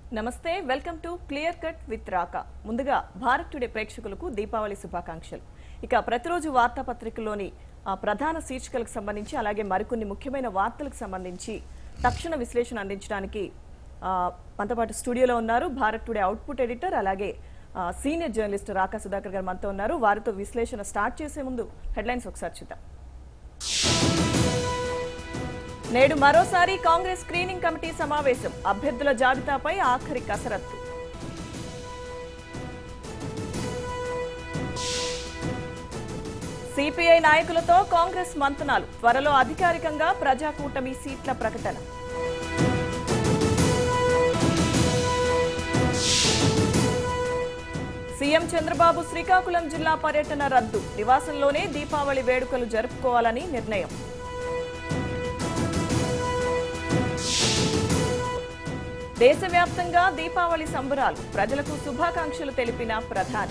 నమస్తే welcome to clear cut with Raka ముందుగా Bharat today ప్రేక్షకులకు దీపావళి శుభాకాంక్షలు ఇక ప్రతిరోజు వార్తాపత్రికల్లోని ఆ, ప్రధాన శీర్షికలకు సంబంధించి అలాగే మరికొన్ని ముఖ్యమైన వార్తలకు సంబంధించి తక్షణ విశ్లేషణ అందించడానికి ఆ, మనతో పాటు స్టూడియోలో ఉన్నారు భారత్ టుడే అవుట్పుట్ ఎడిటర్ అలాగే ఆ, సీనియర్ జర్నలిస్ట్ రాకా సుధాకర్ గారు మనతో ఉన్నారు వారితో విశ్లేషణ స్టార్ట్ చేసే ముందు హెడ్లైన్స్ ఒకసారి చూద్దాం నేడు మరోసారి కాంగ్రెస్ స్క్రీనింగ్ కమిటీ సమావేశం అభ్యర్థుల జాబితాపై ఆఖరి కసరత్తు సిపిఐ నాయకులతో కాంగ్రెస్ మంతనాలు త్వరలో అధికారికంగా ప్రజాకూటమి సీట్ల ప్రకటన సీఎం చంద్రబాబు శ్రీకాకుళం జిల్లా పర్యటన రద్దు నివాసంలోనే దీపావళి వేడుకలు జరుపుకోవాలని నిర్ణయం దేశవ్యాప్తంగా దీపావళి సంబరాలు ప్రజలకు శుభాకాంక్షలు తెలిపిన ప్రధాని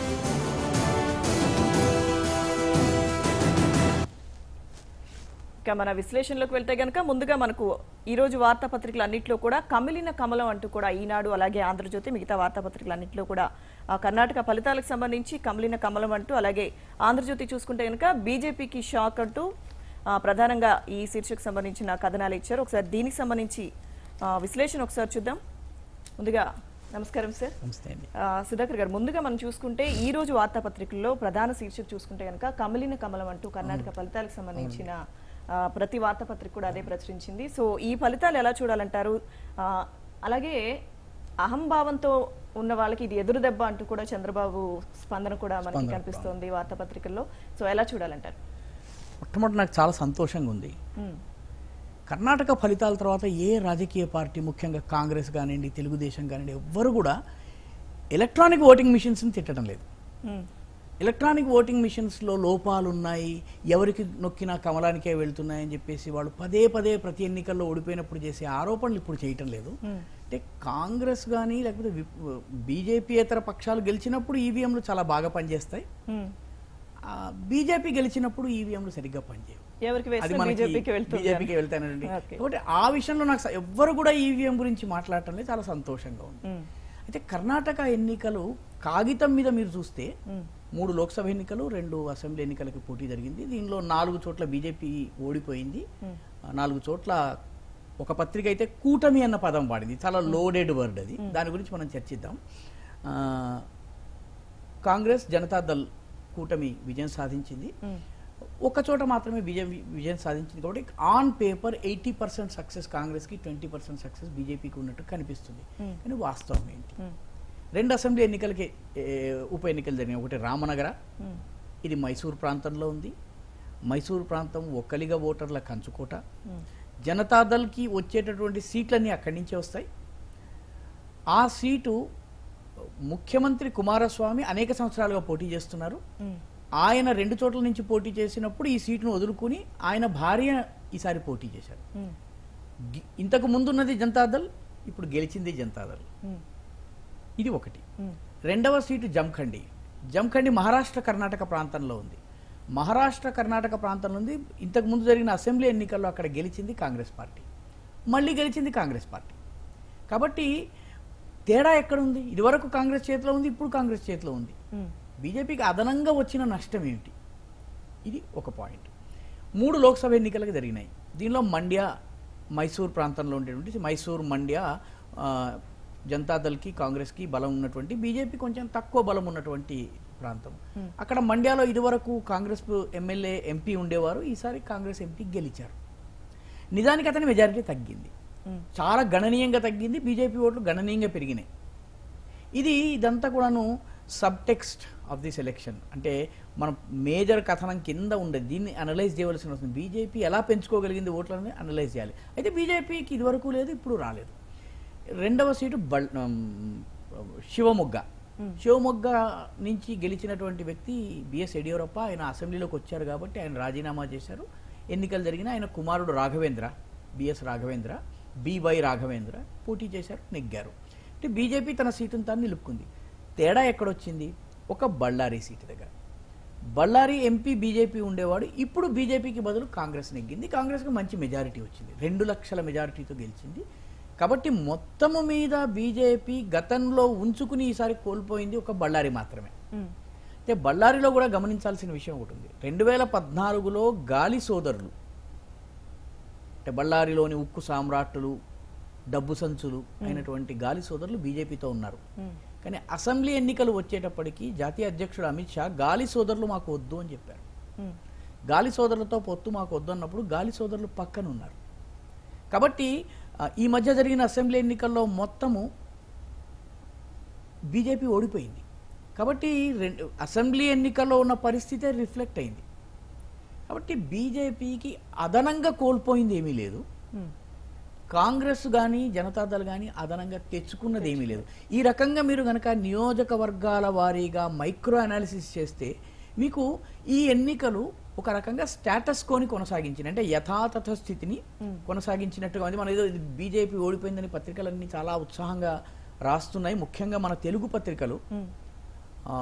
ఇక మన విశ్లేషణలోకి వెళ్తే గనక ముందుగా మనకు ఈ రోజు వార్తాపత్రికలు అన్నింటిలో కూడా కమిలిన కమలం అంటూ కూడా ఈనాడు అలాగే ఆంధ్రజ్యోతి మిగతా వార్తాపత్రికలు అన్నింటిలో కూడా ఆ కర్ణాటక ఫలితాలకు సంబంధించి కమిలిన కమలం అంటూ అలాగే ఆంధ్రజ్యోతి చూసుకుంటే గనక బీజేపీకి షాక్ అంటూ ఆ, ప్రధానంగా ఈ శీర్షకు సంబంధించిన కథనాలు ఇచ్చారు ఒకసారి దీనికి సంబంధించి ఆ, విశ్లేషణ ఒకసారి చూద్దాం ముందుగా నమస్కారం సార్ నమస్తే అండి ఆ, సుధాకర్ గారు ముందుగా మనం చూసుకుంటే ఈ రోజు వార్తాపత్రికల్లో ప్రధాన శీర్షిక చూసుకుంటే కనుక కమలిన కమలం అంటూ కర్ణాటక ఫలితాలకు సంబంధించిన ఆ, ప్రతి వార్తాపత్రిక కూడా అదే ప్రచురించింది సో ఈ ఫలితాలు ఎలా చూడాలంటారు ఆ, అలాగే అహంభావంతో ఉన్న వాళ్ళకి ఇది ఎదురు దెబ్బ అంటూ కూడా చంద్రబాబు స్పందన కూడా మనకి స్పందన, కనిపిస్తోంది వార్తాపత్రికల్లో సో ఎలా చూడాలంటారు మొట్టమొదటి నాకు చాలా సంతోషంగా ఉంది ఉమ్, కర్ణాటక ఫలితాల తర్వాత ఏ రాజకీయ పార్టీ ముఖ్యంగా కాంగ్రెస్ కానివ్వండి తెలుగుదేశం కానివ్వండి ఎవ్వరు కూడా ఎలక్ట్రానిక్ ఓటింగ్ మిషన్స్ని తిట్టడం లేదు ఉమ్, ఎలక్ట్రానిక్ ఓటింగ్ మిషన్స్లో లోపాలు ఉన్నాయి ఎవరికి నొక్కినా కమలానికే వెళ్తున్నాయని చెప్పేసి వాళ్ళు పదే పదే ప్రతి ఎన్నికల్లో ఓడిపోయినప్పుడు చేసే ఆరోపణలు ఇప్పుడు చేయటం లేదు ఉమ్, అంటే కాంగ్రెస్ కానీ లేకపోతే బీజేపీ ఇతర పక్షాలు గెలిచినప్పుడు ఈవీఎంలు చాలా బాగా పనిచేస్తాయి ఉమ్. బీజేపీ గెలిచినప్పుడు ఈవీఎంలు సరిగ్గా పనిచేయవు ఎవరికి అది వేస్తే మనకి బీజేపీకి వెళ్తుంది బీజేపీకి వెళ్తానండి ఓకే. కాబట్టి ఆ విషయంలో నాకు స- ఎవ్వరు కూడా ఈవీఎం గురించి మాట్లాడటం లేదు చాలా సంతోషంగా ఉంది ఉమ్, అయితే కర్ణాటక ఎన్నికలు కాగితం మీద మీరు చూస్తే ఉమ్, మూడు లోక్సభ ఎన్నికలు రెండు అసెంబ్లీ ఎన్నికలకి పోటీ జరిగింది దీనిలో నాలుగు చోట్ల బీజేపీ ఓడిపోయింది ఉమ్, ఆ, నాలుగు చోట్ల ఒక పత్రిక అయితే కూటమి అన్న పదం వాడింది చాలా లోడెడ్ వర్డ్ అది దాని గురించి మనం చర్చిద్దాం ఆ, కాంగ్రెస్ జనతాదళ్ కూటమి విజయం సాధించింది ఉమ్. ఒక చోట మాత్రమే విజయం విజయం సాధించింది కాబట్టి on paper eighty percent success కాంగ్రెస్కి ట్వంటీ పర్సెంట్ సక్సెస్ బీజేపీకి ఉన్నట్టు కనిపిస్తుంది Hmm. కానీ వాస్తవం ఏంటి ఉమ్, రెండు అసెంబ్లీ ఎన్నికలకి ఏ, ఉప ఎన్నికలు జరిగినాయి ఒకటి రామనగర ఉమ్, ఇది మైసూర్ ప్రాంతంలో ఉంది మైసూర్ ప్రాంతం ఒక్కలిగా ఓటర్ల కంచుకోట ఉమ్. జనతాదళ్కి వచ్చేటటువంటి సీట్లన్నీ అక్కడి నుంచే వస్తాయి ఆ సీటు ముఖ్యమంత్రి కుమారస్వామి అనేక సంవత్సరాలుగా పోటీ చేస్తున్నారు ఉమ్, ఆయన రెండు చోట్ల నుంచి పోటీ చేసినప్పుడు ఈ సీటును వదులుకుని ఆయన భార్య ఈసారి పోటీ చేశారు ఉమ్, గి- ఇంతకు ముందున్నది జనతాదళ్ ఇప్పుడు గెలిచింది జనతాదళ్ ఉమ్, ఇది ఒకటి ఉమ్, రెండవ సీటు జంఖండి జంఖండి మహారాష్ట్ర కర్ణాటక ప్రాంతంలో ఉంది మహారాష్ట్ర కర్ణాటక ప్రాంతంలో ఉంది ఇంతకు ముందు జరిగిన అసెంబ్లీ ఎన్నికల్లో అక్కడ గెలిచింది కాంగ్రెస్ పార్టీ మళ్ళీ గెలిచింది కాంగ్రెస్ పార్టీ కాబట్టి తేడా ఎక్కడ ఉంది ఇదివరకు కాంగ్రెస్ చేతిలో ఉంది ఇప్పుడు కాంగ్రెస్ చేతిలో ఉంది ఉమ్, బీజేపీకి అదనంగా వచ్చిన నష్టం ఏమిటి ఇది ఒక పాయింట్ మూడు లోక్సభ ఎన్నికలకు జరిగినాయి దీనిలో మండ్య మైసూర్ ప్రాంతంలో ఉండేటువంటి మైసూర్ మండ్య ఆ, జనతాదళ్కి కాంగ్రెస్కి బలం ఉన్నటువంటి బీజేపీ కొంచెం తక్కువ బలం ఉన్నటువంటి ప్రాంతం Hmm. అక్కడ మండ్యాలో ఇదివరకు కాంగ్రెస్ ఎమ్మెల్యే ఎంపీ ఉండేవారు ఈసారి కాంగ్రెస్ ఎంపీ గెలిచారు నిజానికి అతని మెజారిటీ తగ్గింది ఉమ్, చాలా గణనీయంగా తగ్గింది బీజేపీ ఓట్లు గణనీయంగా పెరిగినాయి ఇది ఇదంతా కూడాను subtext of this election అంటే మనం మేజర్ కథనం కింద ఉండేది దీన్ని అనలైజ్ చేయవలసిన అవసరం బీజేపీ ఎలా పెంచుకోగలిగింది ఓట్లని అనలైజ్ చేయాలి అయితే బీజేపీకి ఇదివరకు లేదు ఇప్పుడు రాలేదు రెండవ సీటు బల్ ఉమ్, శివమొగ్గ Hmm. శివమొగ్గ నుంచి గెలిచినటువంటి వ్యక్తి బిఎస్ యడియూరప్ప ఆయన అసెంబ్లీలోకి వచ్చారు కాబట్టి ఆయన రాజీనామా చేశారు ఎన్నికలు జరిగిన ఆయన కుమారుడు రాఘవేంద్ర బిఎస్ రాఘవేంద్ర బివై రాఘవేంద్ర పోటీ చేశారు నెగ్గారు అంటే బీజేపీ తన సీటును తాను నిలుపుకుంది తేడా ఎక్కడొచ్చింది ఒక బళ్ళారి సీటు దగ్గర బళ్ళారి ఎంపీ బీజేపీ ఉండేవాడు ఇప్పుడు బీజేపీకి బదులు కాంగ్రెస్ నెగ్గింది కాంగ్రెస్కి మంచి మెజారిటీ వచ్చింది రెండు లక్షల మెజారిటీతో గెలిచింది కాబట్టి మొత్తము మీద బీజేపీ గతంలో ఉంచుకుని ఈసారి కోల్పోయింది ఒక బళ్ళారి మాత్రమే ఉమ్, అయితే బళ్ళారిలో కూడా గమనించాల్సిన విషయం ఒకటి ఉంది రెండు వేల పద్నాలుగులో గాలి సోదరులు అంటే బళ్ళారిలోని ఉక్కు సామ్రాట్టులు డబ్బు సంచులు అయినటువంటి గాలి సోదరులు బీజేపీతో ఉన్నారు ఉమ్, కానీ అసెంబ్లీ ఎన్నికలు వచ్చేటప్పటికి జాతీయ అధ్యక్షుడు అమిత్ షా గాలి సోదరులు మాకు వద్దు అని చెప్పారు ఉమ్, గాలి సోదరులతో పొత్తు మాకు వద్దు అన్నప్పుడు గాలి సోదరులు పక్కన ఉన్నారు కాబట్టి ఆ, ఈ మధ్య జరిగిన అసెంబ్లీ ఎన్నికల్లో మొత్తము బీజేపీ ఓడిపోయింది కాబట్టి రెండు అసెంబ్లీ ఎన్నికల్లో ఉన్న పరిస్థితే రిఫ్లెక్ట్ అయింది కాబట్టి బీజేపీకి అదనంగా కోల్పోయింది ఏమీ లేదు ఉమ్, కాంగ్రెస్ కానీ జనతాదళ్ కానీ అదనంగా తెచ్చుకున్నది ఏమీ లేదు ఈ రకంగా మీరు కనుక నియోజకవర్గాల వారీగా మైక్రో అనాలిసిస్ చేస్తే మీకు ఈ ఎన్నికలు ఒక రకంగా స్టేటస్ కోని కొనసాగించిన అంటే యథాతథ స్థితిని కొనసాగించినట్టుగా ఉంది మన ఏదో బీజేపీ ఓడిపోయిందని పత్రికలన్నీ చాలా ఉత్సాహంగా రాస్తున్నాయి ముఖ్యంగా మన తెలుగు పత్రికలు ఉమ్, ఆ,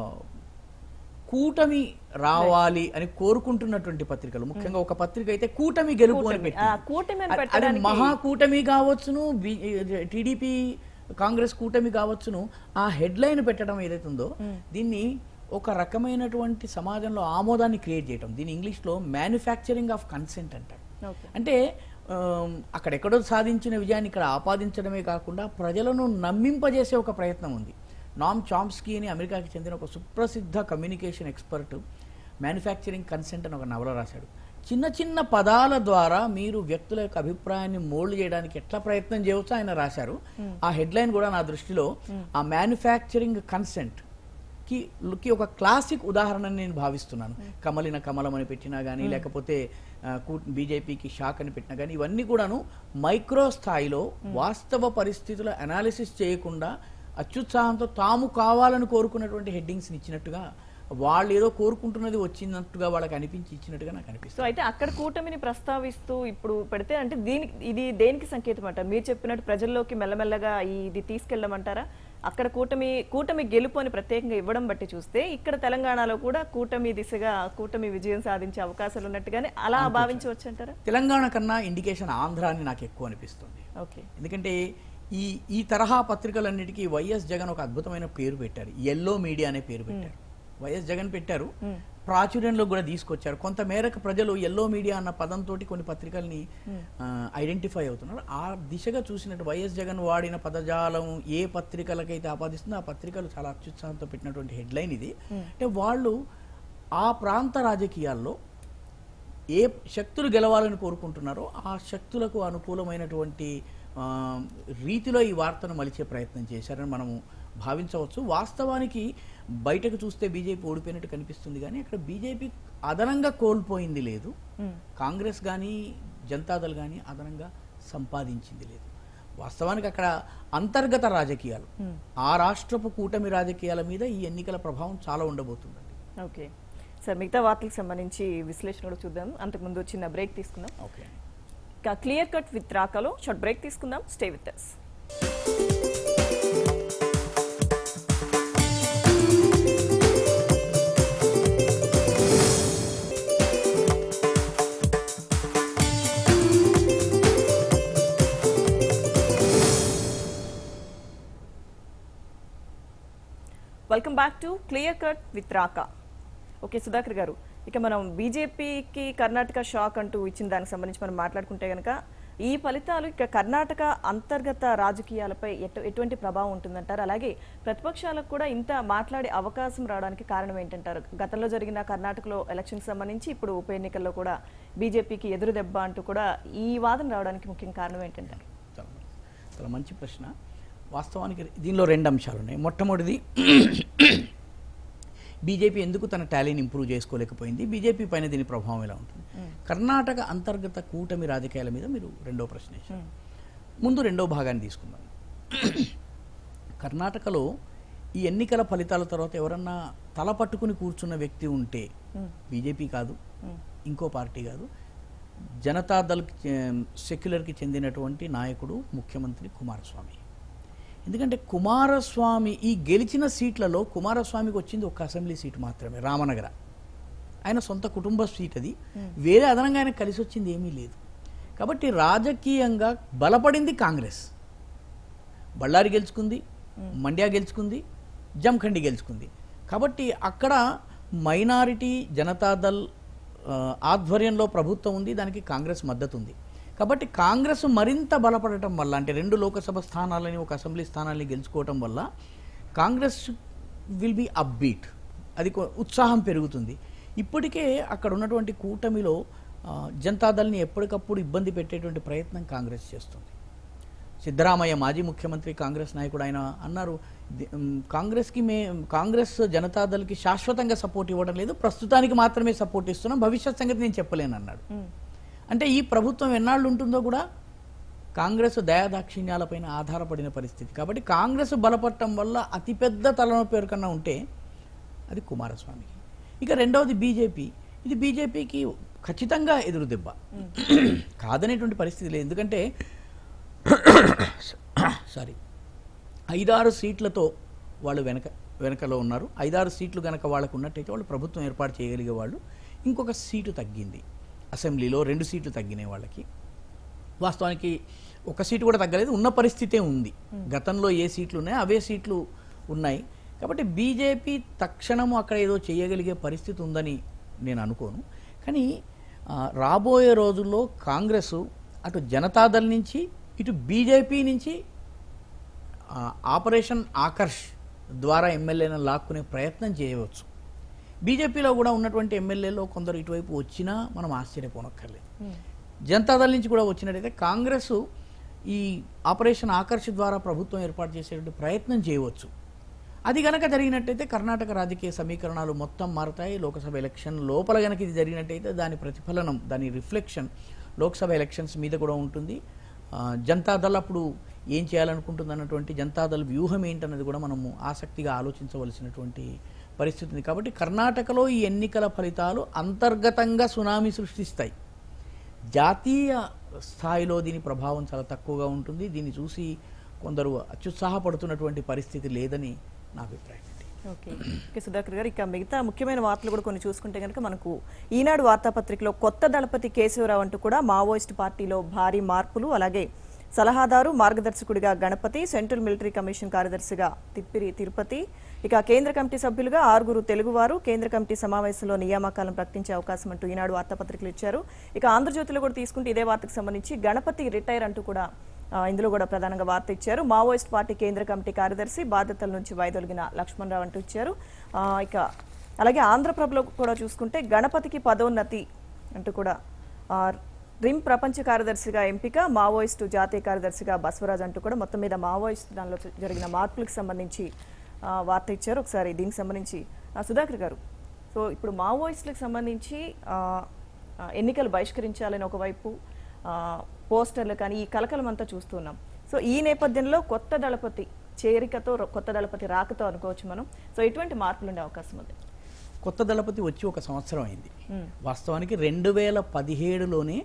కూటమి రావాలి అని కోరుకుంటున్నటువంటి పత్రికలు ముఖ్యంగా ఒక పత్రిక అయితే కూటమి గెలుపు అని కూటమి. పెట్టింది. ఆ, కూటమి అని అది- అది పెట్టడానికి- మహా కూటమి కావచ్చును టీడీపీ కాంగ్రెస్ కూటమి కావచ్చును ఆ హెడ్లైన్ పెట్టడం ఏదైతే ఉందో దీన్ని ఒక రకమైనటువంటి సమాజంలో ఆమోదాన్ని క్రియేట్ చేయడం దీని ఇంగ్లీష్లో మ్యానుఫ్యాక్చరింగ్ ఆఫ్ కన్సెంట్ అంటారు ఓకే అంటే ఆమ్, అక్కడెక్కడో సాధించిన విజయాన్ని ఇక్కడ ఆపాదించడమే కాకుండా ప్రజలను నమ్మింపజేసే ఒక ప్రయత్నం ఉంది నామ్ చాంస్కీ అని అమెరికాకి చెందిన ఒక సుప్రసిద్ధ కమ్యూనికేషన్ ఎక్స్పర్ట్ మ్యానుఫ్యాక్చరింగ్ కన్సెంట్ అని ఒక నవల రాశాడు చిన్న చిన్న పదాల ద్వారా మీరు వ్యక్తుల యొక్క అభిప్రాయాన్ని మోల్డ్ చేయడానికి ఎట్లా ప్రయత్నం చేయవచ్చో ఆయన రాశారు ఆ హెడ్లైన్ కూడా నా దృష్టిలో ఆ మ్యానుఫ్యాక్చరింగ్ కన్సెంట్ కి కి ఒక క్లాసిక్ ఉదాహరణ నేను భావిస్తున్నాను కమలిన కమలం అని పెట్టినా కానీ లేకపోతే బీజేపీకి షాక్ అని పెట్టినా కానీ ఇవన్నీ కూడాను మైక్రో స్థాయిలో వాస్తవ పరిస్థితుల అనాలిసిస్ చేయకుండా అత్యుత్సాహంతో తాము కావాలని కోరుకున్నటువంటి హెడ్డింగ్స్ని ఇచ్చినట్టుగా వాళ్ళు ఏదో కోరుకుంటున్నది వచ్చినట్టుగా వాళ్ళకి అనిపించి ఇచ్చినట్టుగా నాకు అనిపిస్తుంది సో అయితే అక్కడ కూటమిని ప్రస్తావిస్తూ ఇప్పుడు పెడితే అంటే దీనికి ఇది దేనికి సంకేతం అంటారు మీరు చెప్పినట్టు ప్రజల్లోకి మెల్లమెల్లగా ఈ ఇది తీసుకెళ్ళమంటారా అక్కడ కూటమి కూటమి గెలుపు అని ప్రత్యేకంగా ఇవ్వడం బట్టి చూస్తే ఇక్కడ తెలంగాణలో కూడా కూటమి దిశగా కూటమి విజయం సాధించే అవకాశాలు ఉన్నట్టుగానే అలా భావించవచ్చు అంటారా తెలంగాణ కన్నా ఇండికేషన్ ఆంధ్ర అని నాకు ఎక్కువ అనిపిస్తుంది ఓకే ఎందుకంటే ఈ ఈ తరహా పత్రికలన్నిటికీ వైఎస్ జగన్ ఒక అద్భుతమైన పేరు పెట్టారు ఎల్లో మీడియా అనే పేరు పెట్టారు వైఎస్ జగన్ పెట్టారు ప్రాచుర్యంలో కూడా తీసుకొచ్చారు కొంత మేరకు ప్రజలు ఎల్లో మీడియా అన్న పదంతో కొన్ని పత్రికల్ని ఐడెంటిఫై అవుతున్నారు ఆ దిశగా చూసినట్టు వైఎస్ జగన్ వాడిన పదజాలం ఏ పత్రికలకైతే ఆపాదిస్తుందో ఆ పత్రికలు చాలా అత్యుత్సాహంతో పెట్టినటువంటి హెడ్లైన్ ఇది అంటే వాళ్ళు ఆ ప్రాంత రాజకీయాల్లో ఏ శక్తులు గెలవాలని కోరుకుంటున్నారో ఆ శక్తులకు అనుకూలమైనటువంటి ఆ, రీతిలో ఈ వార్తను మలిచే ప్రయత్నం చేశారని మనము భావించవచ్చు వాస్తవానికి బయటకు చూస్తే బీజేపీ ఓడిపోయినట్టు కనిపిస్తుంది కానీ అక్కడ బీజేపీ అదనంగా కోల్పోయింది లేదు కాంగ్రెస్ కానీ జనతాదళ్ కానీ అదనంగా సంపాదించింది లేదు వాస్తవానికి అక్కడ అంతర్గత రాజకీయాలు ఆ రాష్ట్రపు కూటమి రాజకీయాల మీద ఈ ఎన్నికల ప్రభావం చాలా ఉండబోతుందండి ఓకే సార్ మిగతా వార్తలకు సంబంధించి విశ్లేషణ కూడా చూద్దాం అంతకుముందు చిన్న బ్రేక్ తీసుకుందాం ఓకే ఇక క్లియర్ కట్ విత్ రాకలో షార్ట్ బ్రేక్ తీసుకుందాం stay with us welcome back to clear cut with Raka okay Sudhakar garu ఇక మనం బీజేపీకి కర్ణాటక షాక్ అంటూ ఇచ్చిన దానికి సంబంధించి మనం మాట్లాడుకుంటే కనుక ఈ ఫలితాలు ఇక కర్ణాటక అంతర్గత రాజకీయాలపై ఎటు ఎటువంటి ప్రభావం ఉంటుందంటారు అలాగే ప్రతిపక్షాలకు కూడా ఇంత మాట్లాడే అవకాశం రావడానికి కారణం ఏంటంటారు గతంలో జరిగిన కర్ణాటకలో ఎలక్షన్ సంబంధించి ఇప్పుడు ఉప ఎన్నికల్లో కూడా బీజేపీకి ఎదురు దెబ్బ అంటూ కూడా ఈ వాదన రావడానికి ముఖ్య కారణం ఏంటంటారు చాలా మంచి- చాలా మంచి ప్రశ్న వాస్తవానికి దీనిలో రెండు అంశాలు ఉన్నాయి మొట్టమొదటిది బీజేపీ ఎందుకు తన టాలీని ఇంప్రూవ్ చేసుకోలేకపోయింది బీజేపీ పైన దీని ప్రభావం ఎలా ఉంటుంది కర్ణాటక అంతర్గత కూటమి రాజకీయాల మీద మీరు రెండో ప్రశ్న వేశారు ముందు రెండో భాగాన్ని తీసుకుందాం కర్ణాటకలో ఈ ఎన్నికల ఫలితాల తర్వాత ఎవరన్నా తల పట్టుకుని కూర్చున్న వ్యక్తి ఉంటే బీజేపీ కాదు ఇంకో పార్టీ కాదు జనతాదళ్ సెక్యులర్కి చెందినటువంటి నాయకుడు ముఖ్యమంత్రి కుమారస్వామి ఎందుకంటే కుమారస్వామి ఈ గెలిచిన సీట్లలో కుమారస్వామికి వచ్చింది ఒక అసెంబ్లీ సీటు మాత్రమే రామనగర ఆయన సొంత కుటుంబ సీట్ అది వేరే అదనంగా ఆయన కలిసి వచ్చింది ఏమీ లేదు కాబట్టి రాజకీయంగా బలపడింది కాంగ్రెస్ బళ్ళారి గెలుచుకుంది మండ్యా గెలుచుకుంది జంఖండి గెలుచుకుంది కాబట్టి అక్కడ మైనారిటీ జనతాదళ్ ఆ, ఆధ్వర్యంలో ప్రభుత్వం ఉంది దానికి కాంగ్రెస్ మద్దతు ఉంది కాబట్టి కాంగ్రెస్ మరింత బలపడటం వల్ల అంటే రెండు లోకసభ స్థానాలని ఒక అసెంబ్లీ స్థానాన్ని గెలుచుకోవటం వల్ల కాంగ్రెస్ విల్ బి అప్బీట్ అది కొ- ఉత్సాహం పెరుగుతుంది ఇప్పటికే అక్కడ ఉన్నటువంటి కూటమిలో ఆ, జనతాదళ్ని ఎప్పటికప్పుడు ఇబ్బంది పెట్టేటువంటి ప్రయత్నం కాంగ్రెస్ చేస్తుంది సిద్ధరామయ్య మాజీ ముఖ్యమంత్రి కాంగ్రెస్ నాయకుడు ఆయన అన్నారు ది- ఉమ్, కాంగ్రెస్కి మే కాంగ్రెస్ జనతాదళ్కి శాశ్వతంగా సపోర్ట్ ఇవ్వడం లేదు ప్రస్తుతానికి మాత్రమే సపోర్ట్ ఇస్తున్నాం భవిష్యత్ సంగతి నేను చెప్పలేను అన్నాడు ఉమ్, అంటే ఈ ప్రభుత్వం ఎన్నాళ్ళు ఉంటుందో కూడా కాంగ్రెస్ దయాదాక్షిణ్యాలపైన ఆధారపడిన పరిస్థితి కాబట్టి కాంగ్రెస్ బలపడటం వల్ల అతిపెద్ద తలనొప్పి ఎవరికన్నా ఉంటే అది కుమారస్వామికి ఇక రెండవది బీజేపీ ఇది బీజేపీకి ఖచ్చితంగా ఎదురు దెబ్బ కాదనేటువంటి పరిస్థితి లేదు ఎందుకంటే సారీ ఐదారు సీట్లతో వాళ్ళు వెనక వెనకలో ఉన్నారు ఐదారు సీట్లు కనుక వాళ్ళకు ఉన్నట్టయితే వాళ్ళు ప్రభుత్వం ఏర్పాటు చేయగలిగే వాళ్ళు ఇంకొక సీటు తగ్గింది అసెంబ్లీలో రెండు సీట్లు తగ్గినాయి వాళ్ళకి వాస్తవానికి ఒక సీటు కూడా తగ్గలేదు ఉన్న పరిస్థితే ఉంది గతంలో ఏ సీట్లు ఉన్నాయో అవే సీట్లు ఉన్నాయి కాబట్టి బీజేపీ తక్షణము అక్కడ ఏదో చేయగలిగే పరిస్థితి ఉందని నేను అనుకోను కానీ ఆ, రాబోయే రోజుల్లో కాంగ్రెస్ అటు జనతాదళ్ నుంచి ఇటు బీజేపీ నుంచి ఆ, ఆపరేషన్ ఆకర్ష్ ద్వారా ఎమ్మెల్యేలను లాక్కునే ప్రయత్నం చేయవచ్చు బీజేపీలో కూడా ఉన్నటువంటి ఎమ్మెల్యేలో కొందరు ఇటువైపు వచ్చినా మనం ఆశ్చర్యపోనక్కర్లేదు ఉమ్, జనతాదళ్ నుంచి కూడా వచ్చినట్టయితే కాంగ్రెస్ ఈ ఆపరేషన్ ఆకర్ష్ ద్వారా ప్రభుత్వం ఏర్పాటు చేసేటువంటి ప్రయత్నం చేయవచ్చు అది గనక జరిగినట్టయితే కర్ణాటక రాజకీయ సమీకరణాలు మొత్తం మారతాయి లోక్సభ ఎలక్షన్ లోపల గనక ఇది జరిగినట్టయితే దాని ప్రతిఫలనం దాని రిఫ్లెక్షన్ లోక్సభ ఎలక్షన్స్ మీద కూడా ఉంటుంది ఆ, జనతాదళ్ అప్పుడు ఏం చేయాలనుకుంటుంది అన్నటువంటి జనతాదళ్ వ్యూహం ఏంటన్నది కూడా మనము ఆసక్తిగా ఆలోచించవలసినటువంటి పరిస్థితి ఉంది కాబట్టి కర్ణాటకలో ఈ ఎన్నికల ఫలితాలు అంతర్గతంగా సునామీ సృష్టిస్తాయి జాతీయ స్థాయిలో దీని ప్రభావం చాలా తక్కువగా ఉంటుంది దీన్ని చూసి కొందరు అత్యుత్సాహపడుతున్నటువంటి పరిస్థితి లేదని నా అభిప్రాయం అండి ఓకే ఓకే సుధాకర్ గారు ఇక మిగతా ముఖ్యమైన వార్తలు కూడా కొన్ని చూసుకుంటే కనుక మనకు ఈనాడు వార్తాపత్రికలో కొత్త దళపతి కేశవరావు అంటూ కూడా మావోయిస్ట్ పార్టీలో భారీ మార్పులు అలాగే సలహాదారు మార్గదర్శకుడిగా గణపతి సెంట్రల్ మిలిటరీ కమిషన్ కార్యదర్శిగా తిప్పిరి తిరుపతి ఇక కేంద్ర కమిటీ సభ్యులుగా ఆరుగురు తెలుగువారు కేంద్ర కమిటీ సమావేశంలో నియామకాలను ప్రకటించే అవకాశం అంటూ ఈనాడు వార్తాపత్రికలు ఇచ్చారు ఇక ఆంధ్రజ్యోతిలో కూడా తీసుకుంటే ఇదే వార్తకు సంబంధించి గణపతి రిటైర్ అంటూ కూడా ఆ, ఇందులో కూడా ప్రధానంగా వార్త ఇచ్చారు మావోయిస్ట్ పార్టీ కేంద్ర కమిటీ కార్యదర్శి బాధ్యతల నుంచి వైదొలిగిన లక్ష్మణరావు అంటూ ఇచ్చారు ఆ, ఇక అలాగే ఆంధ్రప్రభలో కూడా చూసుకుంటే గణపతికి పదోన్నతి అంటూ కూడా ఆ, రిమ్ ప్రపంచ కార్యదర్శిగా ఎంపిక మావోయిస్టు జాతీయ కార్యదర్శిగా బసవరాజ్ అంటూ కూడా మొత్తం మీద మావోయిస్ట్ దానిలో జరిగిన మార్పులకు సంబంధించి ఆ, వార్త ఇచ్చారు ఒకసారి దీనికి సంబంధించి ఆ, సుధాకర్ గారు సో ఇప్పుడు మావోయిస్టులకు సంబంధించి ఆ, ఆ, ఎన్నికలు బహిష్కరించాలని ఒకవైపు ఆ, పోస్టర్లు కానీ ఈ కలకలం అంతా చూస్తున్నాం సో ఈ నేపథ్యంలో కొత్త దళపతి చేరికతో రొ- కొత్త దళపతి రాకతో అనుకోవచ్చు మనం సో ఎటువంటి మార్పులు ఉండే అవకాశం ఉంది కొత్త దళపతి వచ్చి ఒక సంవత్సరం అయింది మ్మ్. వాస్తవానికి రెండు వేల పదిహేడులోనే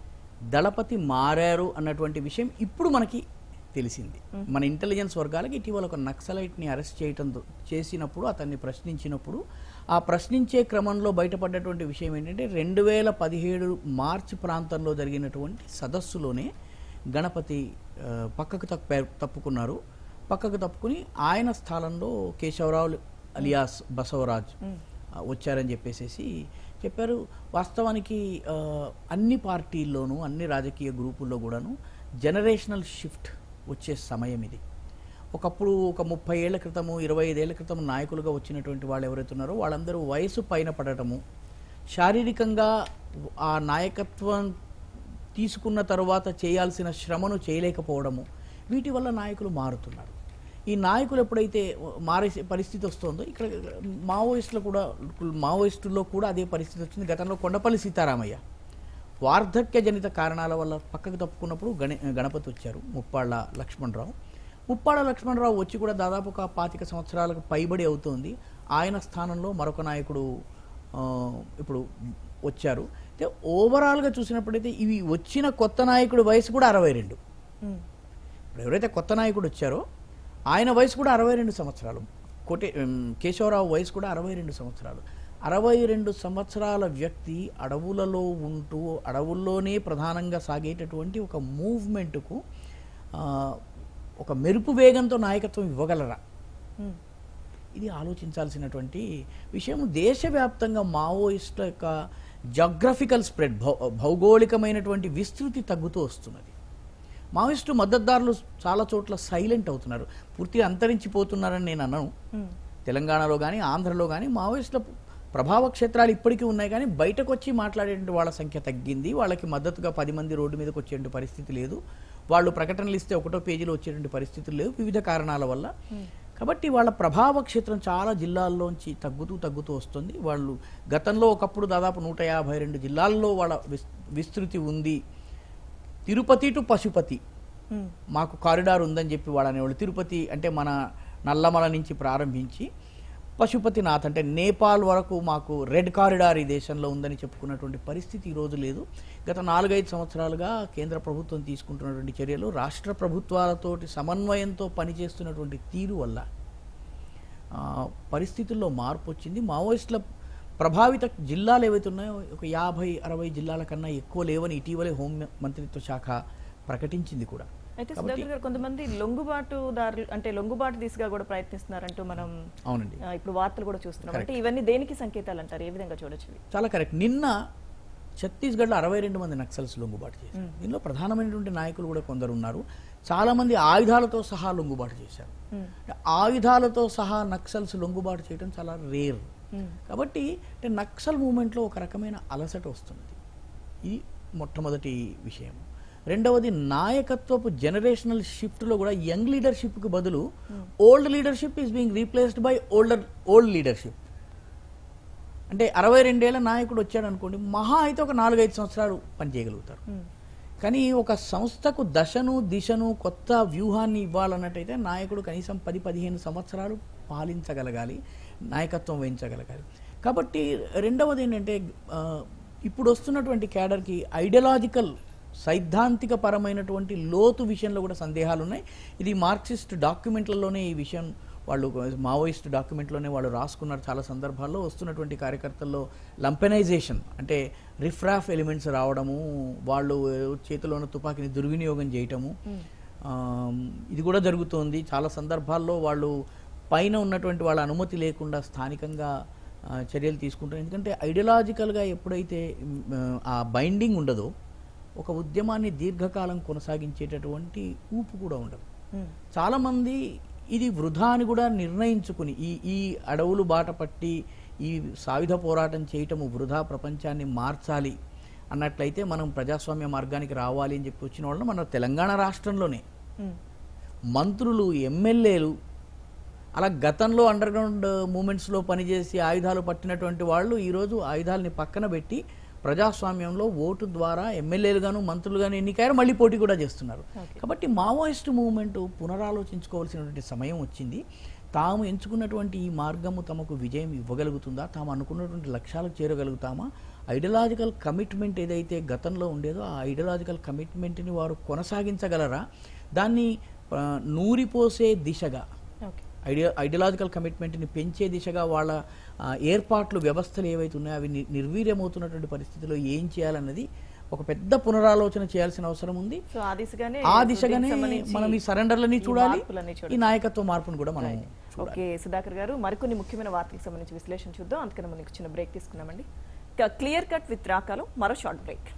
దళపతి మారారు అన్నటువంటి విషయం ఇప్పుడు మనకి తెలిసింది మన ఇంటెలిజెన్స్ వర్గాలకి ఇటీవల ఒక నక్సలైట్ని అరెస్ట్ చేయటం దో- చేసినప్పుడు అతన్ని ప్రశ్నించినప్పుడు ఆ ప్రశ్నించే క్రమంలో బయటపడ్డటువంటి విషయం ఏంటంటే రెండు వేల పదిహేడు మార్చి ప్రాంతంలో జరిగినటువంటి సదస్సులోనే గణపతి ఆ, పక్కకు తప్ప తప్పుకున్నారు పక్కకు తప్పుకుని ఆయన స్థానంలో కేశవరావు అలియాస్ బసవరాజ్ ఆ, వచ్చారని చెప్పేసేసి చెప్పారు వాస్తవానికి ఆ, అన్ని పార్టీల్లోనూ అన్ని రాజకీయ గ్రూపుల్లో కూడాను జనరేషనల్ షిఫ్ట్ వచ్చే సమయం ఇది ఒకప్పుడు ఒక ముప్పై ఏళ్ల క్రితము ఇరవై ఐదేళ్ల క్రితం నాయకులుగా వచ్చినటువంటి వాళ్ళు ఎవరైతే ఉన్నారో వాళ్ళందరూ వయసు పైన పడటము శారీరకంగా ఆ నాయకత్వం తీసుకున్న తరువాత చేయాల్సిన శ్రమను చేయలేకపోవడము వీటి వల్ల నాయకులు మారుతున్నారు ఈ నాయకులు ఎప్పుడైతే మారే పరిస్థితి వస్తుందో ఇక్కడ మావోయిస్టులు కూడా మావోయిస్టుల్లో కూడా అదే పరిస్థితి వచ్చింది గతంలో కొండపల్లి సీతారామయ్య వార్ధక్య జనిత కారణాల వల్ల పక్కకు తప్పుకున్నప్పుడు గణ గణపతి వచ్చారు ముప్పాళ్ళ లక్ష్మణరావు ముప్పాళ్ళ లక్ష్మణరావు వచ్చి కూడా దాదాపు ఒక పాతిక సంవత్సరాలకు పైబడి అవుతోంది ఆయన స్థానంలో మరొక నాయకుడు ఆ, ఇప్పుడు వచ్చారు అయితే ఓవరాల్గా చూసినప్పుడైతే ఇవి వచ్చిన కొత్త నాయకుడి వయసు కూడా అరవై రెండు మ్మ్. ఇప్పుడు ఎవరైతే కొత్త నాయకుడు వచ్చారో ఆయన వయసు కూడా అరవై రెండు సంవత్సరాలు కోటే ఉమ్, కేశవరావు వయసు కూడా అరవై రెండు సంవత్సరాలు అరవై రెండు సంవత్సరాల వ్యక్తి అడవులలో ఉంటూ అడవుల్లోనే ప్రధానంగా సాగేటటువంటి ఒక మూవ్మెంట్కు ఆ, ఒక మెరుపు వేగంతో నాయకత్వం ఇవ్వగలరా ఉమ్, ఇది ఆలోచించాల్సినటువంటి విషయం దేశవ్యాప్తంగా మావోయిస్టుల యొక్క జాగ్రఫికల్ స్ప్రెడ్ భౌ భౌగోళికమైనటువంటి విస్తృతి తగ్గుతూ వస్తున్నది మావోయిస్టు మద్దతుదారులు చాలా చోట్ల సైలెంట్ అవుతున్నారు పూర్తిగా అంతరించిపోతున్నారని నేను అన్నాను ఉమ్, తెలంగాణలో కానీ ఆంధ్రలో కానీ మావోయిస్టుల ప్రభావ క్షేత్రాలు ఇప్పటికీ ఉన్నాయి కానీ బయటకు వచ్చి మాట్లాడేటువంటి వాళ్ళ సంఖ్య తగ్గింది వాళ్ళకి మద్దతుగా పది మంది రోడ్డు మీదకి వచ్చేటువంటి పరిస్థితి లేదు వాళ్ళు ప్రకటనలు ఇస్తే ఒకటో పేజీలో వచ్చేటువంటి పరిస్థితులు లేవు వివిధ కారణాల వల్ల కాబట్టి వాళ్ళ ప్రభావ క్షేత్రం చాలా జిల్లాల్లోంచి తగ్గుతూ తగ్గుతూ వస్తుంది వాళ్ళు గతంలో ఒకప్పుడు దాదాపు నూట యాభై రెండు జిల్లాల్లో వాళ్ళ విస్- విస్తృతి ఉంది తిరుపతి టు పశుపతి ఉమ్, మాకు కారిడార్ ఉందని చెప్పి వాడు అనేవాళ్ళు తిరుపతి అంటే మన నల్లమల నుంచి ప్రారంభించి పశుపతినాథ్ అంటే నేపాల్ వరకు మాకు రెడ్ కారిడార్ ఈ దేశంలో ఉందని చెప్పుకున్నటువంటి పరిస్థితి ఈరోజు లేదు గత నాలుగైదు సంవత్సరాలుగా కేంద్ర ప్రభుత్వం తీసుకుంటున్నటువంటి చర్యలు రాష్ట్ర ప్రభుత్వాలతోటి సమన్వయంతో పనిచేస్తున్నటువంటి తీరు వల్ల ఆ, పరిస్థితుల్లో మార్పు వచ్చింది మావోయిస్టుల ప్రభావిత జిల్లాలు ఏవైతే ఉన్నాయో ఒక యాభై అరవై జిల్లాల కన్నా ఎక్కువ లేవని ఇటీవలే హోం మంత్రిత్వ శాఖ ప్రకటించింది కూడా అయితే కాబట్టి సుధాకర్ గారు కొంతమంది లొంగుబాటుదారులు అంటే లొంగుబాటు దిశగా కూడా ప్రయత్నిస్తున్నారంటూ మనం అవునండి ఆ, ఇప్పుడు వార్తలు కూడా చూస్తున్నాం అంటే ఇవన్నీ దేనికి సంకేతాలు అంటారు ఏ విధంగా చూడొచ్చు ఇవి? చాలా కరెక్ట్ నిన్న ఛత్తీస్గఢ్లో అరవై రెండు మంది నక్సల్స్ లొంగుబాటు చేశారు దీనిలో ప్రధానమైనటువంటి నాయకులు కూడా కొందరు ఉన్నారు చాలా మంది ఆయుధాలతో సహా లొంగుబాటు చేశారు ఉమ్, అంటే ఆయుధాలతో సహా నక్సల్స్ లొంగుబాటు చేయడం చాలా రేర్ ఉమ్, కాబట్టి అంటే నక్సల్ మూమెంట్లో ఒక రకమైన అలసట వస్తున్నది ఇది మొట్టమొదటి విషయం రెండవది నాయకత్వపు జనరేషనల్ షిఫ్ట్లో కూడా యంగ్ లీడర్షిప్కి బదులు old leadership is being replaced by older old leadership అంటే అరవై రెండేళ్ల నాయకుడు వచ్చాడు అనుకోండి మహా అయితే ఒక నాలుగైదు సంవత్సరాలు పనిచేయగలుగుతారు ఉమ్, కానీ ఒక సంస్థకు దశను దిశను కొత్త వ్యూహాన్ని ఇవ్వాలన్నట్టయితే నాయకుడు కనీసం పది పదిహేను సంవత్సరాలు పాలించగలగాలి నాయకత్వం వహించగలగాలి కాబట్టి రెండవది ఏంటంటే ఆ, ఇప్పుడు వస్తున్నటువంటి క్యాడర్కి ఐడియలాజికల్ సైద్ధాంతిక పరమైనటువంటి లోతు విషయంలో కూడా సందేహాలు ఉన్నాయి ఇది మార్క్సిస్ట్ డాక్యుమెంట్లలోనే ఈ విషయం వాళ్ళు మావోయిస్ట్ డాక్యుమెంట్లోనే వాళ్ళు రాసుకున్నారు చాలా సందర్భాల్లో వస్తున్నటువంటి కార్యకర్తల్లో లంపెనైజేషన్ అంటే రిఫ్రాఫ్ ఎలిమెంట్స్ రావడము వాళ్ళు చేతిలో ఉన్న తుపాకీని దుర్వినియోగం చేయటము ఆమ్, ఇది కూడా జరుగుతోంది చాలా సందర్భాల్లో వాళ్ళు పైన ఉన్నటువంటి వాళ్ళ అనుమతి లేకుండా స్థానికంగా ఆ, చర్యలు తీసుకుంటారు ఎందుకంటే ఐడియలాజికల్గా ఎప్పుడైతే మ్, ఆ బైండింగ్ ఉండదో ఒక ఉద్యమాన్ని దీర్ఘకాలం కొనసాగించేటటువంటి ఊపు కూడా ఉండదు ఉమ్, చాలామంది ఇది వృధా అని కూడా నిర్ణయించుకుని ఈ ఈ అడవులు బాట పట్టి ఈ సాయుధ పోరాటం చేయటము వృధా ప్రపంచాన్ని మార్చాలి అన్నట్లయితే మనం ప్రజాస్వామ్య మార్గానికి రావాలి అని చెప్పి వచ్చిన వాళ్ళు మన తెలంగాణ రాష్ట్రంలోనే ఉమ్, మంత్రులు ఎమ్మెల్యేలు అలా గతంలో అండర్ గ్రౌండ్ మూమెంట్స్లో పనిచేసి ఆయుధాలు పట్టినటువంటి వాళ్ళు ఈరోజు ఆయుధాలని పక్కన పెట్టి ప్రజాస్వామ్యంలో ఓటు ద్వారా ఎమ్మెల్యేలుగాను మంత్రులుగాను ఎన్నికయ్యారు మళ్ళీ పోటీ కూడా చేస్తున్నారు Okay. కాబట్టి మావోయిస్ట్ మూవ్మెంట్ పునరాలోచించుకోవాల్సినటువంటి సమయం వచ్చింది తాము ఎంచుకున్నటువంటి ఈ మార్గము తమకు విజయం ఇవ్వగలుగుతుందా తాము అనుకున్నటువంటి లక్ష్యాలకు చేరగలుగుతామా ఐడియలాజికల్ కమిట్మెంట్ ఏదైతే గతంలో ఉండేదో ఆ ఐడియలాజికల్ కమిట్మెంట్ని వారు కొనసాగించగలరా దాన్ని ఆ, నూరిపోసే దిశగా ఓకే ఐడియా ఐడియలాజికల్ కమిట్మెంట్ని పెంచే దిశగా వాళ్ళ ఆ, ఏర్పాట్లు వ్యవస్థలు ఏవైతే ఉన్నాయో అవి ని- నిర్వీర్యమవుతున్నటువంటి పరిస్థితిలో ఏం చేయాలన్నది ఒక పెద్ద పునరాలోచన చేయాల్సిన అవసరం ఉంది సో ఆ దిశగానే ఆ సో దిశగానే దీనికి సంబంధించి మనం ఈ సరెండర్లని ఈ చూడాలి మార్పులన్నీ ఈ చూడాలి. నాయకత్వ మార్పును కూడా మనం చూడాలి ఓకే సుధాకర్ గారు మరికొన్ని ముఖ్యమైన వార్తలకు సంబంధించి విశ్లేషణ చూద్దాం అందుకని మనకి చిన్న బ్రేక్ తీసుకున్నామండి ఇక క్లియర్ కట్ విత్ రాకాలో మరో short break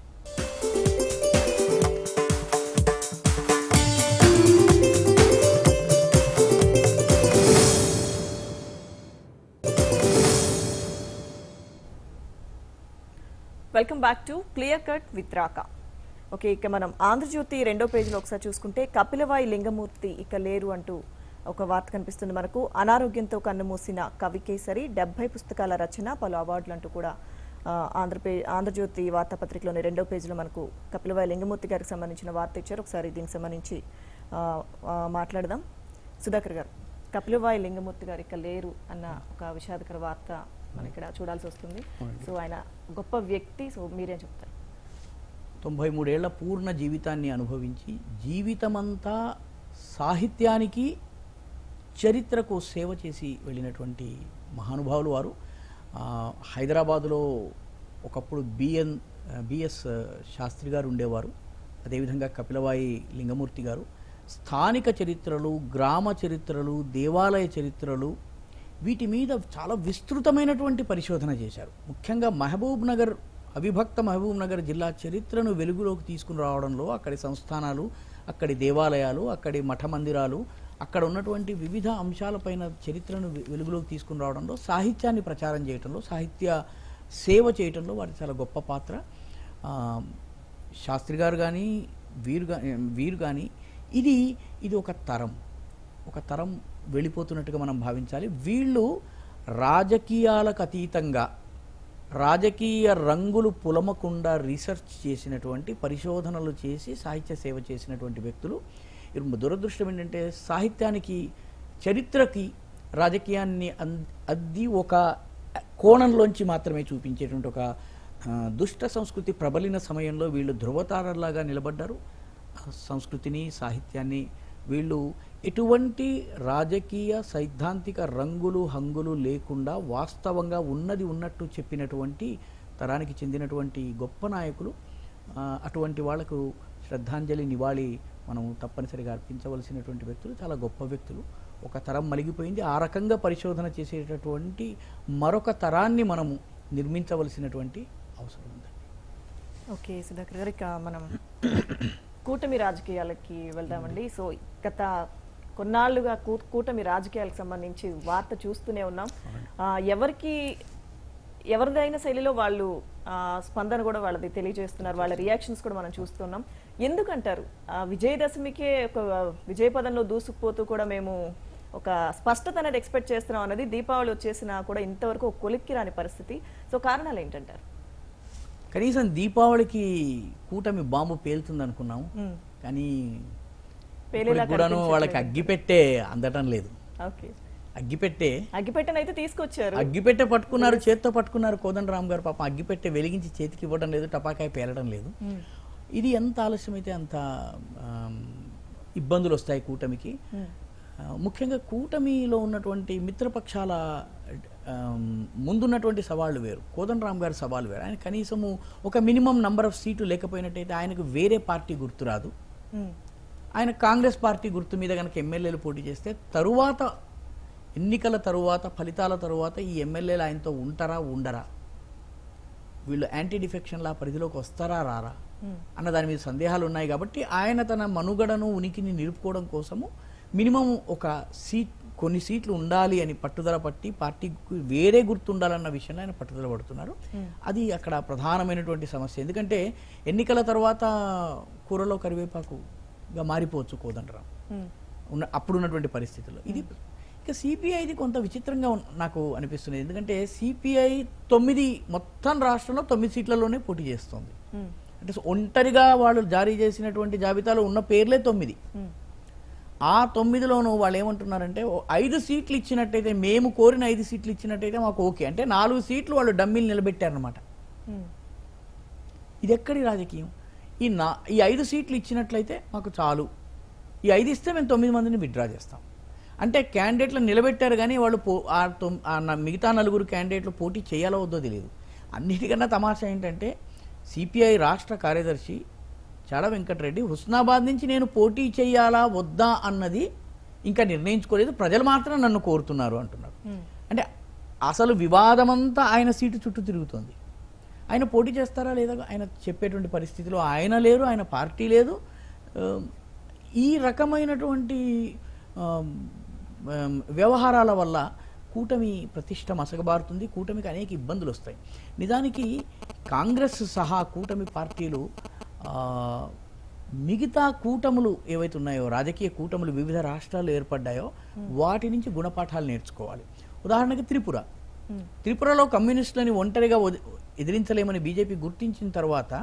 welcome back to clear cut with Raka okay ఇక మనం ఆంధ్రజ్యోతి రెండో పేజీలో ఒకసారి చూసుకుంటే కపిలవాయి లింగమూర్తి ఇక లేరు అంటూ ఒక వార్త కనిపిస్తుంది మనకు అనారోగ్యంతో కన్నుమూసిన కవికేసరి డెబ్బై పుస్తకాల రచన పలు అవార్డులు అంటూ కూడా ఆ, ఆంధ్రపే ఆంధ్రజ్యోతి వార్తాపత్రికలోని రెండో పేజీలో మనకు కపిలవాయి లింగమూర్తి గారికి సంబంధించిన వార్త ఇచ్చారు ఒకసారి దీనికి సంబంధించి ఆ, ఆ, మాట్లాడదాం సుధాకర్ గారు కపిలవాయి లింగమూర్తి గారు ఇక లేరు అన్న ఒక విషాదకర వార్త మనం ఇక్కడ చూడాల్సి వస్తుంది సో ఆయన గొప్ప వ్యక్తి సో మీరేం చెప్తారు తొంభై మూడేళ్ల పూర్ణ జీవితాన్ని అనుభవించి జీవితమంతా సాహిత్యానికి చరిత్రకు సేవ చేసి వెళ్ళినటువంటి మహానుభావులు వారు ఆ, హైదరాబాదులో ఒకప్పుడు బిఎన్ బిఎస్ శాస్త్రి గారు ఉండేవారు అదేవిధంగా కపిలవాయి లింగమూర్తి గారు స్థానిక చరిత్రలు గ్రామ చరిత్రలు దేవాలయ చరిత్రలు వీటి మీద చాలా విస్తృతమైనటువంటి పరిశోధన చేశారు ముఖ్యంగా మహబూబ్ నగర్ అవిభక్త మహబూబ్ నగర్ జిల్లా చరిత్రను వెలుగులోకి తీసుకుని రావడంలో అక్కడి సంస్థానాలు అక్కడి దేవాలయాలు అక్కడి మఠ మందిరాలు అక్కడ ఉన్నటువంటి వివిధ అంశాలపైన చరిత్రను వె- వెలుగులోకి తీసుకుని రావడంలో సాహిత్యాన్ని ప్రచారం చేయడంలో సాహిత్య సేవ చేయటంలో వారి చాలా గొప్ప పాత్ర ఆ, శాస్త్రి గారు కానీ వీరు గా వీరు కానీ ఇది ఇది ఒక తరం ఒక తరం వెళ్ళిపోతున్నట్టుగా మనం భావించాలి వీళ్ళు రాజకీయాలకు అతీతంగా రాజకీయ రంగులు పులమకుండా రీసెర్చ్ చేసినటువంటి పరిశోధనలు చేసి సాహిత్య సేవ చేసినటువంటి వ్యక్తులు ఇప్పుడు దురదృష్టం ఏంటంటే సాహిత్యానికి చరిత్రకి రాజకీయాన్ని అన్- అద్ది ఒక కోణంలోంచి మాత్రమే చూపించేటువంటి ఒక ఆ, దుష్ట సంస్కృతి ప్రబలిన సమయంలో వీళ్ళు ధృవతారలాగా నిలబడ్డారు ఆ సంస్కృతిని సాహిత్యాన్ని వీళ్ళు ఎటువంటి రాజకీయ సైద్ధాంతిక రంగులు హంగులు లేకుండా వాస్తవంగా ఉన్నది ఉన్నట్టు చెప్పినటువంటి తరానికి చెందినటువంటి గొప్ప నాయకులు ఆ, అటువంటి వాళ్లకు శ్రద్ధాంజలి నివాళి మనం తప్పనిసరిగా అర్పించవలసినటువంటి వ్యక్తులు చాలా గొప్ప వ్యక్తులు ఒక తరం మలిగిపోయింది ఆ రకంగా పరిశోధన చేసేటటువంటి మరొక తరాన్ని మనము నిర్మించవలసినటువంటి అవసరం ఉంది ఓకే సుధాకర్ గారు ఇక మనం కూటమి రాజకీయాలకి వెళ్దామండి సో గత కొన్నాళ్లుగా కూ- కూటమి రాజకీయాలకు సంబంధించి వార్త చూస్తూనే ఉన్నాం ఆ, ఎవరికి ఎవరిదైన శైలిలో వాళ్ళు ఆ, స్పందన కూడా వాళ్ళది తెలియజేస్తున్నారు వాళ్ళ రియాక్షన్స్ కూడా మనం చూస్తున్నాం ఎందుకంటారు ఆ, విజయదశమికే ఒక విజయ పదంలో దూసుకుపోతూ కూడా మేము ఒక స్పష్టత అనేది ఎక్స్పెక్ట్ చేస్తున్నాం అన్నది దీపావళి వచ్చేసినా కూడా ఇంతవరకు ఒక కొలిక్కి రాని పరిస్థితి సో కారణాలు ఏంటంటారు కనీసం దీపావళికి కూటమి బాంబు పేలుతుంది అనుకున్నాం మ్మ్. కానీ పేలేలా ఇప్పటికి కూడాను కనిపించట్లేదు. వాళ్ళకి అగ్గిపెట్టే అందటం లేదు ఓకే అగ్గిపెట్టే అగ్గిపెట్టెనైతే తీసుకొచ్చారు అగ్గిపెట్టె పట్టుకున్నారు చేత్తో పట్టుకున్నారు కోదండరామ్ గారు పాపం అగ్గిపెట్టె వెలిగించి చేతికి ఇవ్వడం లేదు టపాకాయ పేలడం లేదు మ్మ్. ఇది ఎంత ఆలస్యమైతే అంత ఆమ్, ఇబ్బందులు వస్తాయి కూటమికి మ్మ్. ఆ, ముఖ్యంగా కూటమిలో ఉన్నటువంటి మిత్రపక్షాల ఆమ్, ముందున్నటువంటి సవాళ్ళు వేరు కోదండరామ్ గారి సవాలు వేరు ఆయన కనీసము ఒక మినిమం నంబర్ ఆఫ్ సీట్లు లేకపోయినట్టయితే ఆయనకు వేరే పార్టీ గుర్తు రాదు మ్మ్. ఆయన కాంగ్రెస్ పార్టీ గుర్తు మీద కనుక ఎమ్మెల్యేలు పోటీ చేస్తే తరువాత ఎన్నికల తరువాత ఫలితాల తరువాత ఈ ఎమ్మెల్యేలు ఆయనతో ఉంటారా ఉండరా వీళ్ళు యాంటీ డిఫెక్షన్ లా పరిధిలోకి వస్తారా రారా మ్మ్. అన్న దాని మీద సందేహాలు ఉన్నాయి కాబట్టి ఆయన తన మనుగడను ఉనికిని నిలుపుకోవడం కోసము మినిమం ఒక సీట్ కొన్ని సీట్లు ఉండాలి అని పట్టుదల పట్టి పార్టీకి వేరే గుర్తు ఉండాలన్న విషయంలో ఆయన పట్టుదల పడుతున్నారు మ్మ్. అది అక్కడ ప్రధానమైనటువంటి సమస్య ఎందుకంటే ఎన్నికల తర్వాత కూరలో కరివేపాకుగా మారిపోవచ్చు కోదండరాం మ్మ్. ఉన్న అప్పుడున్నటువంటి పరిస్థితుల్లో ఇది ఇక సిపిఐది కొంత విచిత్రంగా ఉన్- నాకు అనిపిస్తుంది ఎందుకంటే సిపిఐ తొమ్మిది మొత్తం రాష్ట్రంలో తొమ్మిది సీట్లలోనే పోటీ చేస్తోంది మ్మ్. అంటే ఒంటరిగా వాళ్ళు జారీ చేసినటువంటి జాబితాలో ఉన్న పేర్లే తొమ్మిది మ్మ్. ఆ తొమ్మిదిలోనూ వాళ్ళు ఏమంటున్నారంటే ఓ ఐదు సీట్లు ఇచ్చినట్టయితే మేము కోరిన ఐదు సీట్లు ఇచ్చినట్టయితే మాకు ఓకే అంటే నాలుగు సీట్లు వాళ్ళు డమ్మీలు నిలబెట్టారనమాట మ్మ్. ఇది ఎక్కడి రాజకీయం ఈ నా ఈ ఐదు సీట్లు ఇచ్చినట్లయితే మాకు చాలు ఈ ఐదు ఇస్తే మేము తొమ్మిది మందిని విత్డ్రా చేస్తాం అంటే క్యాండిడేట్లను నిలబెట్టారు కానీ వాళ్ళు పో ఆ తొమ్- ఆ న- మిగతా నలుగురు క్యాండిడేట్లు పోటీ చేయాలో వద్దో తెలియదు అన్నిటికన్నా తమాషా ఏంటంటే సిపిఐ రాష్ట్ర కార్యదర్శి చాడ వెంకటరెడ్డి హుస్నాబాద్ నుంచి నేను పోటీ చేయాలా వద్దా అన్నది ఇంకా నిర్ణయించుకోలేదు ప్రజలు మాత్రం నన్ను కోరుతున్నారు అంటున్నారు మ్మ్. అంటే అసలు వివాదమంతా ఆయన సీటు చుట్టూ తిరుగుతోంది ఆయన పోటీ చేస్తారా లేదా ఆయన చెప్పేటువంటి పరిస్థితిలో ఆయన లేరు ఆయన పార్టీ లేదు ఆ, ఈ రకమైనటువంటి ఆ, ఆ, వ్యవహారాల వల్ల కూటమి ప్రతిష్ట మసగబారుతుంది కూటమికి అనేక ఇబ్బందులు వస్తాయి నిజానికి కాంగ్రెస్ సహా కూటమి పార్టీలు ఆ, మిగతా కూటములు ఏవైతే ఉన్నాయో రాజకీయ కూటములు వివిధ రాష్ట్రాల్లో ఏర్పడ్డాయో వాటి నుంచి గుణపాఠాలు నేర్చుకోవాలి ఉదాహరణకి త్రిపుర మ్మ్. త్రిపురలో కమ్యూనిస్టులని ఒంటరిగా వది- ఎదిరించలేమని బీజేపీ గుర్తించిన తర్వాత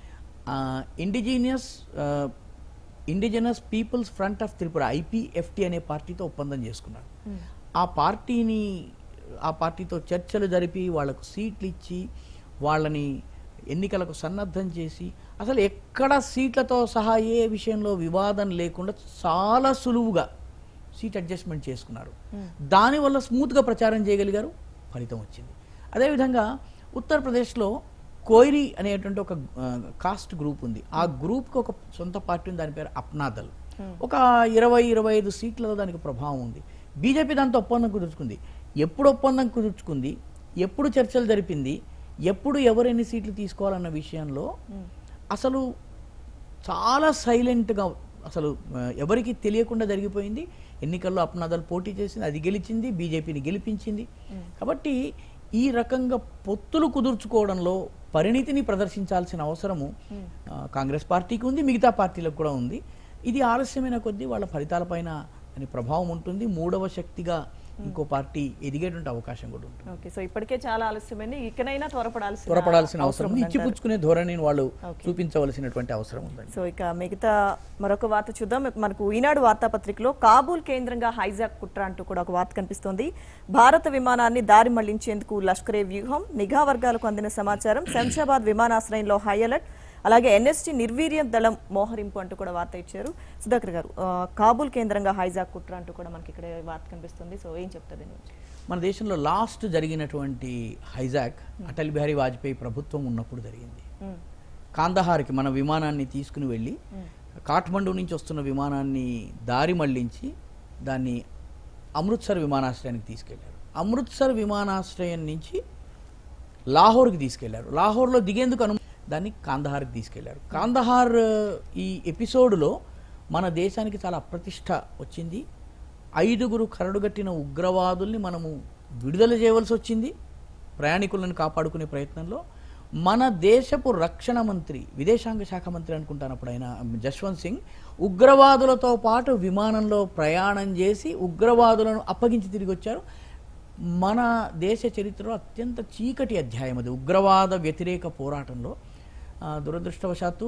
indigenous indigenous people's front of Tripura IPFT అనే పార్టీతో ఒప్పందం చేసుకున్నారు మ్మ్. ఆ పార్టీని ఆ పార్టీతో చర్చలు జరిపి వాళ్లకు సీట్లు ఇచ్చి వాళ్ళని ఎన్నికలకు సన్నద్ధం చేసి అసలు ఎక్కడ సీట్లతో సహా ఏ విషయంలో వివాదం లేకుండా చాలా సులువుగా సీట్ అడ్జస్ట్మెంట్ చేసుకున్నారు మ్మ్. దానివల్ల స్మూత్గా ప్రచారం చేయగలిగారు ఫలితం వచ్చింది అదేవిధంగా ఉత్తరప్రదేశ్లో కోయిరీ అనేటువంటి ఒక ఆ, కాస్ట్ గ్రూప్ ఉంది ఆ గ్రూప్కి ఒక సొంత పార్టీ ఉంది దాని పేరు అప్నాదల్ ఒక ఇరవై ఇరవై ఐదు సీట్లలో దానికి ప్రభావం ఉంది బీజేపీ దాంతో ఒప్పందం కుదుర్చుకుంది ఎప్పుడు ఒప్పందం కుదుర్చుకుంది ఎప్పుడు చర్చలు జరిపింది ఎప్పుడు ఎవరు ఎన్ని సీట్లు తీసుకోవాలన్న విషయంలో అసలు చాలా సైలెంట్గా అసలు ఆ, ఎవరికి తెలియకుండా జరిగిపోయింది ఎన్నికల్లో అప్నాదల్ పోటీ చేసింది అది గెలిచింది బీజేపీని గెలిపించింది కాబట్టి ఈ రకంగా పొత్తులు కుదుర్చుకోవడంలో పరిణితిని ప్రదర్శించాల్సిన అవసరము ఆ, కాంగ్రెస్ పార్టీకి ఉంది మిగతా పార్టీలకు కూడా ఉంది ఇది ఆలస్యమైన కొద్దీ వాళ్ళ ఫలితాలపైన దాని ప్రభావం ఉంటుంది మూడవ శక్తిగా ఇంకో పార్టీ ఎదిగేటువంటి అవకాశం కూడా ఉంటుంది ఓకే సో ఇప్పటికే చాలా ఆలస్యమైంది ఇకనైనా త్వరపడాల్సిన త్వరపడాల్సిన అవసరం ఉంది ఉందంటారు. ఇచ్చిపుచ్చుకునే ధోరణిని వాళ్ళు Okay. చూపించవలసినటువంటి అవసరం ఉందండి సో ఇక మిగతా మరొక వార్త చూద్దాం మనకు ఈనాడు వార్తాపత్రికలో కాబూల్ కేంద్రంగా హైజాక్ కుట్ర అంటూ కూడా ఒక వార్త కనిపిస్తోంది భారత విమానాన్ని దారి మళ్లించేందుకు లష్కరే వ్యూహం నిఘా వర్గాలకు అందిన సమాచారం శంషాబాద్ విమానాశ్రయంలో హై అలర్ట్ అలాగే ఎన్ఎస్టీ నిర్వీర్యం దళం మోహరింపు అంటూ కూడా వార్త ఇచ్చారు సుధాకర్ గారు ఆ, కాబూల్ కేంద్రంగా హైజాక్ కుట్ర అంటూ కూడా మనకి ఇక్కడ వార్త కనిపిస్తుంది సో ఏం చెప్తారు దీని గురించి? మన దేశంలో లాస్ట్ జరిగినటువంటి హైజాక్ అటల్ బిహారీ వాజ్పేయి ప్రభుత్వం ఉన్నప్పుడు జరిగింది మ్మ్. కాందహార్కి మన విమానాన్ని తీసుకుని వెళ్ళి కాఠ్మండు నుంచి వస్తున్న విమానాన్ని దారి మళ్లించి దాన్ని అమృత్సర్ విమానాశ్రయానికి తీసుకెళ్లారు అమృత్సర్ విమానాశ్రయం నుంచి లాహోర్కి తీసుకెళ్లారు లాహోర్లో దిగేందుకు అను దాన్ని కాందహార్కి తీసుకెళ్లారు కాందహార్ ఆ, ఈ ఎపిసోడ్లో మన దేశానికి చాలా అప్రతిష్ట వచ్చింది ఐదుగురు కరడుగట్టిన ఉగ్రవాదుల్ని మనము విడుదల చేయవలసి వచ్చింది ప్రయాణికులను కాపాడుకునే ప్రయత్నంలో మన దేశపు రక్షణ మంత్రి విదేశాంగ శాఖ మంత్రి అనుకుంటాను అప్పుడు ఆయన జశ్వంత్ సింగ్ ఉగ్రవాదులతో పాటు విమానంలో ప్రయాణం చేసి ఉగ్రవాదులను అప్పగించి తిరిగి వచ్చారు మన దేశ చరిత్రలో అత్యంత చీకటి అధ్యాయం అది ఉగ్రవాద వ్యతిరేక పోరాటంలో ఆ, దురదృష్టవశాత్తు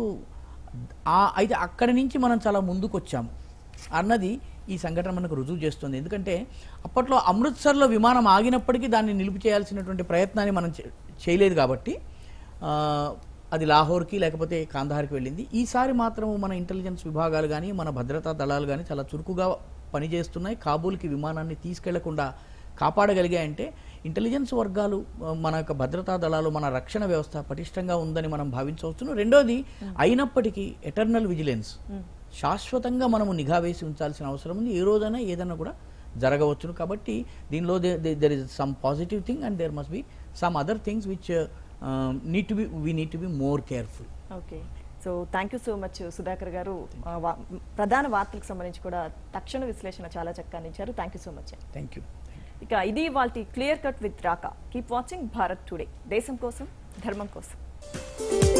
ఆ అయితే అక్కడి నుంచి మనం చాలా ముందుకు వచ్చాము అన్నది ఈ సంఘటన మనకు రుజువు చేస్తుంది ఎందుకంటే అప్పట్లో అమృత్సర్లో విమానం ఆగినప్పటికీ దాన్ని నిలుపు చేయాల్సినటువంటి ప్రయత్నాన్ని మనం చే- చేయలేదు కాబట్టి ఆ, అది లాహోర్కి లేకపోతే కాందహార్కి వెళ్ళింది ఈసారి మాత్రం మన ఇంటెలిజెన్స్ విభాగాలు కానీ మన భద్రతా దళాలు కానీ చాలా చురుకుగా పనిచేస్తున్నాయి కాబూల్కి విమానాన్ని తీసుకెళ్లకుండా కాపాడగలిగాయంటే ఇంటెలిజెన్స్ వర్గాలు ఆ, మన యొక్క భద్రతా దళాలు మన రక్షణ వ్యవస్థ పటిష్టంగా ఉందని మనం భావించవచ్చును రెండోది అయినప్పటికీ ఎటర్నల్ విజిలెన్స్ శాశ్వతంగా మనము నిఘా వేసి ఉంచాల్సిన అవసరం ఉంది ఏ రోజైనా ఏదైనా కూడా జరగవచ్చును కాబట్టి దీనిలో there is some positive thing and there must be some other things which need to be we need to be more careful okay so thank you so much Sudhakar garu ah, వా- ప్రధాన వార్తలకు సంబంధించి కూడా తక్షణ విశ్లేషణ చాలా చక్కగా అందించారు thank you so much thank you ఇక ఇది వాళ్ళ clear cut with Raka keep watching Bharat today దేశం కోసం ధర్మం కోసం